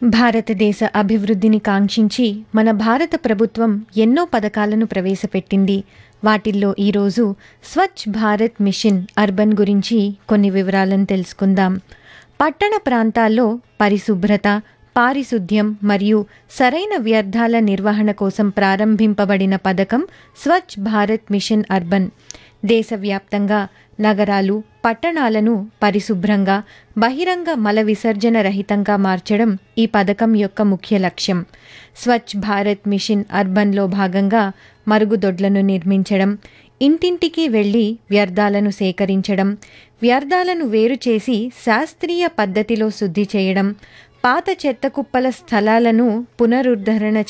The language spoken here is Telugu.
భారతదేశ అభివృద్ధిని కాంక్షించి మన భారత ప్రభుత్వం ఎన్నో పథకాలను ప్రవేశపెట్టింది వాటిల్లో ఈరోజు స్వచ్ఛ్ భారత్ మిషన్ అర్బన్ గురించి కొన్ని వివరాలను తెలుసుకుందాం పట్టణ ప్రాంతాల్లో పరిశుభ్రత పారిశుద్ధ్యం మరియు సరైన వ్యర్థాల నిర్వహణ కోసం ప్రారంభింపబడిన పథకం స్వచ్ఛ్ భారత్ మిషన్ అర్బన్ దేశవ్యాప్తంగా నగరాలు పట్టణాలను పరిశుభ్రంగా బహిరంగ మల విసర్జన రహితంగా మార్చడం ఈ పథకం యొక్క ముఖ్య లక్ష్యం స్వచ్ఛ్ భారత్ మిషన్ అర్బన్లో భాగంగా మరుగుదొడ్లను నిర్మించడం ఇంటింటికి వెళ్లి వ్యర్థాలను సేకరించడం వ్యర్థాలను వేరు చేసి శాస్త్రీయ పద్ధతిలో శుద్ధి చేయడం పాత చెత్త కుప్పల స్థలాలను పునరుద్ధరణ